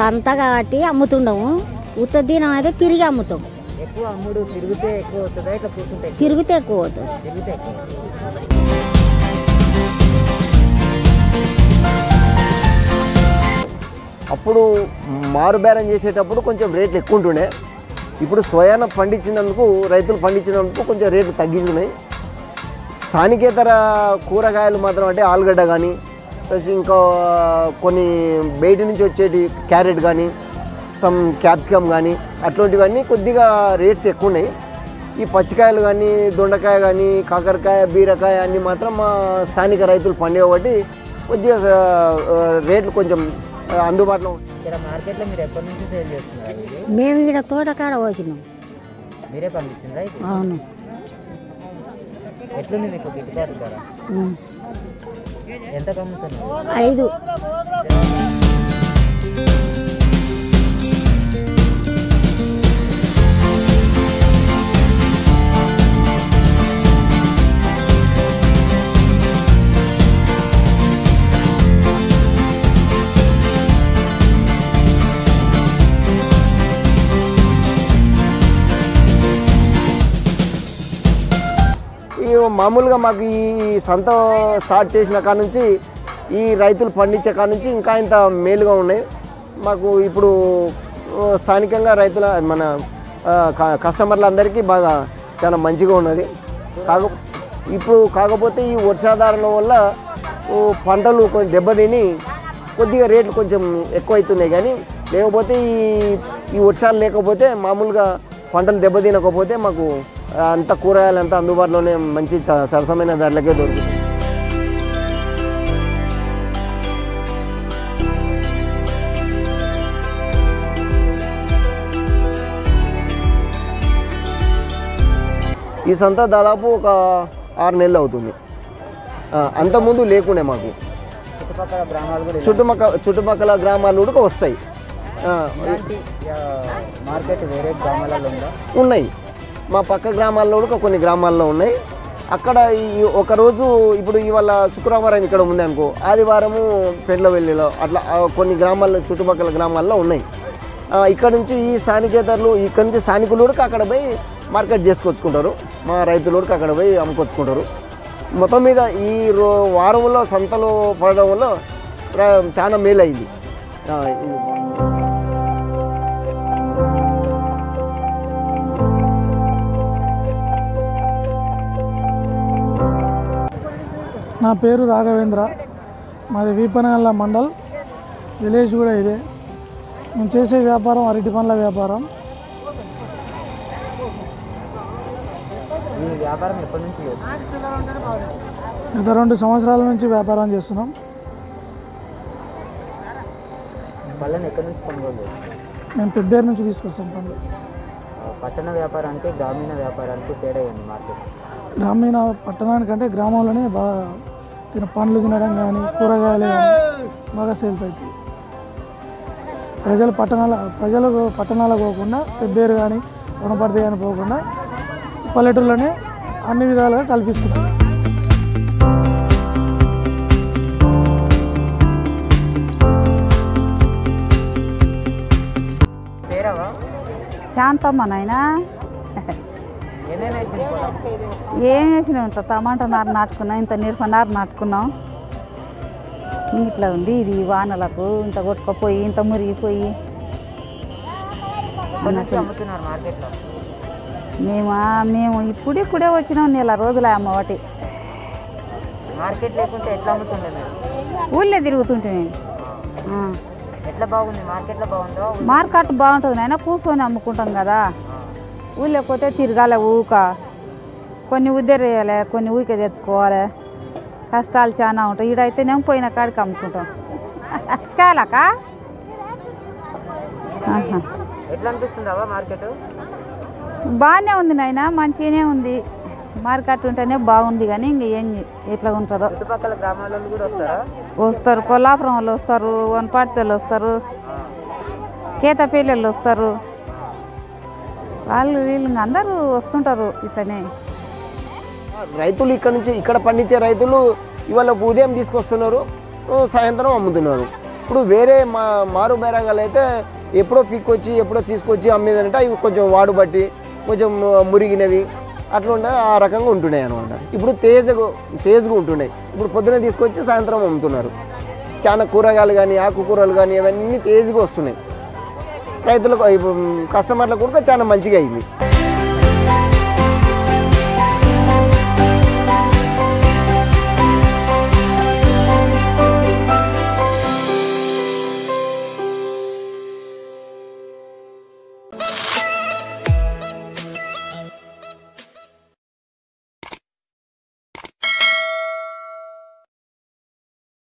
సంత కాబట్టి అమ్ముతుండము ఉత్త దినం అయితే తిరిగి అమ్ముతాం ఎక్కువ అమ్ముడు తిరిగితే ఎక్కువ అవుతుందా ఇట్లా కూర్చుంటే ఎక్కువ? తిరిగితే ఎక్కువ అవుతుంది తిరిగితే ఎక్కువ అవుతుందా? అప్పుడు మారు బేరం చేసేటప్పుడు కొంచెం రేట్లు ఎక్కువ ఉంటుండే ఇప్పుడు స్వయాన పండించినందుకు రైతులు పండించినందుకు కొంచెం రేట్లు తగ్గించున్నాయి స్థానికేతర కూరగాయలు మాత్రం అంటే ఆలుగడ్డ కానీ ప్లస్ ఇంకా కొన్ని బయట నుంచి వచ్చేటి క్యారెట్ కానీ సమ్ క్యాప్సికమ్ కానీ అట్లాంటివన్నీ కొద్దిగా రేట్స్ ఎక్కువ ఉన్నాయి ఈ పచ్చికాయలు కానీ దొండకాయ కానీ కాకరకాయ బీరకాయ అన్నీ మాత్రం మా స్థానిక రైతులు పండే కాబట్టి కొద్దిగా ఆ, రేట్లు కొంచెం ఆ, అందుబాటులో ఉంటాయి ఇక్కడ మార్కెట్లో మీరు ఎప్పటి నుంచి సేల్ చేస్తున్నారు ఇది మేము ఇక్కడ తోటకాడ పోసినాం మీరే పండించిందా ఇది అవును ఎట్లుంది మీకు గిట్టుబాటు ధర ఉం. ఎంత కమ్ముతున్నారు ఐదు ఈ మామూలుగా మాకు ఈ సంత స్టార్ట్ చేసిన కాడ నుంచి ఈ రైతులు పండించే కాడ నుంచి ఇంకా ఇంత మేలుగా ఉన్నాయి మాకు ఇప్పుడు ఆ, స్థానికంగా రైతుల మన ఆ, క- కస్టమర్లందరికీ బాగా చాలా మంచిగా ఉన్నది కాక ఇప్పుడు కాకపోతే ఈ వర్షాధారణం వల్ల ఓ, పంటలు కొంచెం దెబ్బతిని కొద్దిగా రేట్లు కొంచెం ఎక్కువ అవుతున్నాయి కానీ లేకపోతే ఈ ఈ వర్షాలు లేకపోతే మామూలుగా పంటలు దెబ్బతినకపోతే మాకు అంత కూరగాయలు అంతా అందుబాటులోనే మంచి చ- సరసమైన ధరలకే దొరుకుతుంది ఈ సంత దాదాపు ఒక ఆరు నెలలు అవుతుంది ఆ, అంతకుముందు లేకుండే మాకు చుట్టుపక్కల గ్రామాలు కూడా ఇలా- చుట్టుపక్కల చుట్టుపక్కల గ్రామాలు కూడా వస్తాయి ఆ, ఇలాంటి ఆ, మార్కెట్ వేరే గ్రామాలలో ఉందా ఉన్నాయి మా పక్క గ్రామాల్లో కూడా కొన్ని గ్రామాల్లో ఉన్నాయి అక్కడ ఈ ఒక రోజు ఇప్పుడు ఇవాళ శుక్రవారం ఇక్కడ ఉంది అనుకో ఆదివారము పెండ్లవెల్లిలో అట్లా ఆ, కొన్ని గ్రామాల్లో చుట్టుపక్కల గ్రామాల్లో ఉన్నాయి ఆ, ఇక్కడ నుంచి ఈ స్థానికేతరులు ఇక్కడ నుంచి స్థానికులు కూడా అక్కడ పోయి మార్కెట్ చేసుకొచ్చుకుంటారు మా రైతులు కూడా అక్కడ పోయి అమ్ముకొచ్చుకుంటారు మొత్తం మీద ఈ రో వారంలో సంతలో పడడం వల్ల ప్ర- చాలా మేలు అయింది ఆ, ఇది- నా పేరు రాఘవేంద్ర మాది వీపనగల్ల మండల్ విలేజ్ కూడా ఇదే మేము చేసే వ్యాపారం అరటి పండ్ల వ్యాపారం ఈ వ్యాపారం ఎప్పటి నుంచి చేస్తున్నారు? గత రెండు సంవత్సరాల నుంచి వ్యాపారం చేస్తున్నాం పళ్ళని ఎక్కడి నుంచి కొనుగోలు చేస్తారు? మేము పెబ్బేరు నుంచి తీసుకొస్తాం పండ్లు ఆ, పట్టణ వ్యాపారానికి గ్రామీణ వ్యాపారానికి తేడా ఏంది మార్కెట్ గ్రామీణ పట్టణానికంటే గ్రామంలోనే బాగా తిన పండ్లు తినడం కానీ కూరగాయలు కానీ బాగా సేల్స్ అవుతాయి ప్రజలు పట్టణాల ప్రజలు పట్టణాలకు పోకుండా పెబ్బేరు కానీ వనపర్తి కానీ పోకుండా పల్లెటూళ్ళనే అన్ని విధాలుగా కల్పిస్తున్నారు పేరావా శాంతమ్మ నాయనా ఏమేమి వేసింది పొలం ఏం వేసినాం ఇంత టమాటా నారు నాటుకున్నాం ఇంత మిరప నారు నాటుకున్నాం ఇట్లా ఉంది ఇది వానలకు ఇంత కొట్టుకుపోయి ఇంత మురిగిపోయి ఎప్పటి నుంచి అమ్ముతున్నారు మార్కెట్లో మేము మేము ఇప్పుడు ఇప్పుడే వచ్చినాం నెల రోజులు అమ్మ ఒకటి మార్కెట్ లేకుంటే ఎట్లా అమ్ముతుండే మీరు ఊళ్ళో తిరుగుతుంటే ఆ. ఎట్లా బాగుంది మార్కెట్లో బాగుందా మార్కెట్ బాగుంటుంది నాయన కూర్చొని అమ్ముకుంటాం కదా ఊళ్ళో పోతే తిరగాలి ఊక కొన్ని ఉద్దరేయాలి కొన్ని ఊకే తెచ్చుకోవాలి కష్టాలు చాలా ఉంటాయి ఈడైతే నేను పోయిన కాడికి అమ్ముకుంటాం కాలక ఎట్లా అనిపిస్తుంది అవ్వ మార్కెట్ బాగానే ఉంది నాయన మంచిగానే ఉంది మార్కెట్ ఉంటేనే బాగుంది కానీ ఇంక ఏం ఎట్లా ఉంటుందో చుట్టుపక్కల గ్రామాల కూడా వస్తారా వస్తారు కొల్లాపురం వాళ్ళు వస్తారు వనపాటి వాళ్ళు వస్తారు కేతపల్లి వాళ్ళు వస్తారు వాళ్ళు వీళ్ళు ఇంక అందరూ వస్తుంటారు ఇట్లనే రైతులు ఇక్కడ నుంచి ఇక్కడ పండించే రైతులు ఇవాళ ఉదయం తీసుకొస్తున్నారు ఓ సాయంత్రం అమ్ముతున్నారు ఇప్పుడు వేరే మా మారు బేరంగాలు అయితే ఎప్పుడో పిక్కొచ్చి ఎప్పుడో తీసుకొచ్చి అమ్మేదంటే అవి కొంచెం వాడుబట్టి కొంచెం మురిగినవి అట్లా ఉండే ఆ రకంగా ఉంటున్నాయి అనమాట ఇప్పుడు తేజగా తేజ్గా ఉంటున్నాయి ఇప్పుడు పొద్దున తీసుకొచ్చి సాయంత్రం అమ్ముతున్నారు చాలా కూరగాయలు కానీ ఆకుకూరలు కానీ అవన్నీ తేజ్గా వస్తున్నాయి రైతులకు ఇప్పుడు కస్టమర్లకు కూడా చాలా మంచిగా అయింది